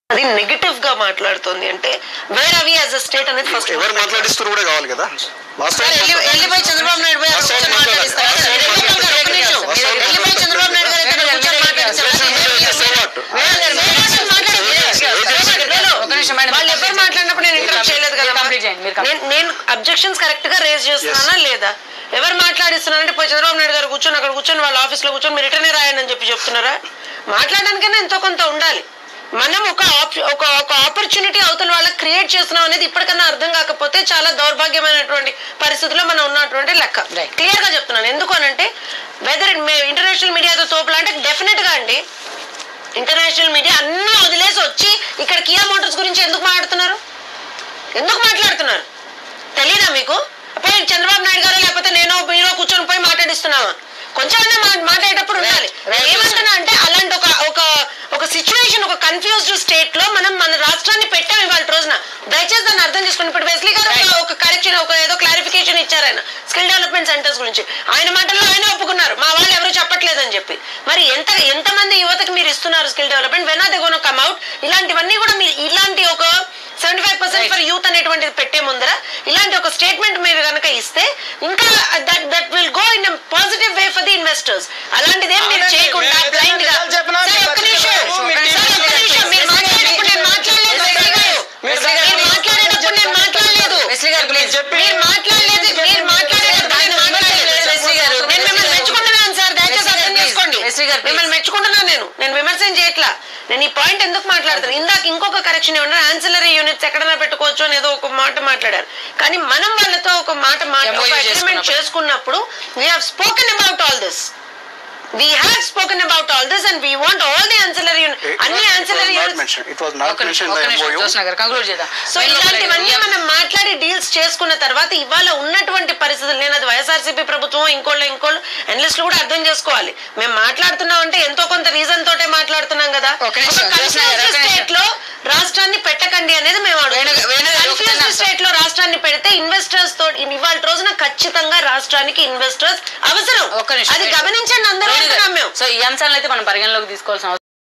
అది నెగటివ్ గా మాట్లాడుతుంది అంటే వేర్ అవి యాజ్ అ స్టేట్ అనేది ఫస్ట్ ఎవరు మాట్లాడిస్తారు కూడా కావాలి కదా లాస్ట్ టైం వెళ్ళిపోయి చంద్రబాబు నాయుడు పోయి అక్కడ కూర్చొని మాట్లాడిస్తారా? ఒక్క నిమిషం. వెళ్ళిపోయి చంద్రబాబు నాయుడు గారు ఇక్కడ కూర్చొని మాట్లాడిస్తారా? ఒక నిమిషం మేడం. వాళ్ళు ఎవరు మాట్లాడినప్పుడు నేను ఇంటరప్ట్ చేయలేదు కదా మీరు complete చేయండి, మీరు complete. నేను- నేను అబ్జెక్షన్స్ కరెక్ట్ గా రేజ్ చేస్తున్నానా లేదా ఎవరు మాట్లాడిస్తున్నారంటే పోయి చంద్రబాబు నాయుడు గారు కూర్చొని అక్కడ కూర్చొని వాళ్ళ ఆఫీస్ లో కూర్చొని మీరు రిటర్నే రాయండి అని చెప్పి చెప్తున్నారా మాట్లాడడానికైనా ఎంతో కొంత ఉండాలి మనం ఒక ఆప్- ఒక ఒక ఆపర్చునిటీ అవతల వాళ్ళకి క్రియేట్ చేస్తున్నాం అనేది ఇప్పటికన్నా అర్థం కాకపోతే చాలా దౌర్భాగ్యమైనటువంటి పరిస్థితిలో మనం ఉన్నటువంటి లెక్క Right. క్లియర్ గా చెప్తున్నాను ఎందుకు అనంటే వెదర్ ఇంటర్నేషనల్ మీడియాతో తోపులు అంటే డెఫినెట్ గా అండి ఇంటర్నేషనల్ మీడియా అన్ని వదిలేసి వచ్చి ఇక్కడ కియా మోటార్స్ గురించి ఎందుకు మాట్లాడుతున్నారు ఎందుకు మాట్లాడుతున్నారు తెలీదా మీకు పోయి చంద్రబాబు నాయుడు గారు లేకపోతే నేను మీరు కూర్చొని పోయి మాట్లాడిస్తున్నావా కొంచెం మాట్లాడేటప్పుడు ఉండాలి right. ఏమంటున్నా అంటే అలాంటి ఒక ఒక ఒక సిచ్యువేషన్ ఒక కన్ఫ్యూజ్డ్ స్టేట్ లో మనం మన రాష్ట్రాన్ని పెట్టాం ఇవాళ రోజున దయచేసి దాన్ని అర్థం చేసుకోండి ఇప్పుడు వెస్లీ గారు ఒక- ఒక కరెక్షన్ ఒక ఏదో క్లారిఫికేషన్ ఇచ్చారు ఆయన స్కిల్ డెవలప్మెంట్ సెంటర్స్ గురించి ఆయన మాటల్లో ఆయన ఒప్పుకున్నారు మా వాళ్ళు ఎవరు చెప్పట్లేదని చెప్పి మరి ఎంత ఎంతమంది యువతకి మీరు ఇస్తున్నారు skill development when are they gone come out ఇలాంటివన్నీ కూడా మీరు ఇలాంటి ఒక seventy five percent for youth అనేటువంటిది పెట్టే ముందర ఇలాంటి ఒక స్టేట్మెంట్ మీరు కనుక ఇస్తే ఇంకా that that will go in positive way for the investors అలాంటిదేం మీరు అవునండి. చేయకుండా మేము బ్లైండ్ గా నిజాలు చెప్పినా సార్, మీరు ఒక్క నిమిషం. ఖచ్చితంగా మీరు సార్, ఒక్క నిమిషం. మీరు మాట్లాడేటప్పుడు నేను మాట్లాడలేదు వెస్లీ గారు. మీరు మీరు మాట్లాడేటప్పుడు నేను మాట్లాడలేదు వెస్లీ గారు ప్లీజ్ చెప్పి మీరు మాట్లాడలేదు మీరు మాట్లాడేటప్పుడు నేను మాట్లాడలేదు వెస్లీ గారు. నేను మిమ్మల్ని మెచ్చుకుంటున్నాను సార్ దయచేసి వెస్లీ గారు, అర్థం please. చేసుకోండి వెస్లీ గారు, please. మిమ్మల్ని మెచ్చుకుంటున్నాను నేను నేను విమర్శనం చేయట్లా నేను ఈ పాయింట్ ఎందుకు మాట్లాడుతాను ఇందాక ఇంకొక కరెక్షన్ ఏమన్నా ఆన్సిలరీ యూనిట్స్ ఎక్కడైనా పెట్టుకోవచ్చు అని ఏదో ఒక మాట మాట్లాడారు కానీ మనం వాళ్ళతో ఒక మాట మాట MOU ఒక అగ్రిమెంట్ చేసుకున్నప్పుడు. చేసుకున్నప్పుడు we have spoken about all this we have spoken about all this and we want all the ancillary unit అన్ని ancillary units it was not ఒక నిమిషం మెన్షన్ ఒక ద నిమిషం ఎంఓయూ జోష్న గారు కంక్లూడ్ చేద్దాం సో ఇలాంటివన్నీ మనం మాట్లాడి డీల్స్ చేసుకున్న తర్వాత ఇవాళ ఉన్నటువంటి పరిస్థితులు నేను అది వైఎస్ఆర్సీపీ ప్రభుత్వం ఇంకోళ్ళు ఇంకోళ్ళు అనలిస్టులు కూడా అర్థం చేసుకోవాలి మేము మాట్లాడుతున్నాం అంటే ఎంతో కొంత రీజన్ తోటే మాట్లాడుతున్నాం కదా ఒక నిమిషం, కృష్ణ గారు, ఒక నిమిషం. స్టేట్ లో రాష్ట్రాన్ని పెట్టకండి అనేది మేము వేణు- వేణు గారు, ఒక నిమిషం. స్టేట్ లో రాష్ట్రాన్ని పెడితే ఇన్వెస్టర్స్ తో ఇవాళ రోజున ఖచ్చితంగా రాష్ట్రానికి ఇన్వెస్టర్స్ అవసరం ఒక్క నిమిషం అది గమనించండి అందరూ వేణు గారు, అంటున్నాం మేము సో ఈ అంశాలను అయితే మనం పరిగణలోకి తీసుకోవాల్సిన అవసరం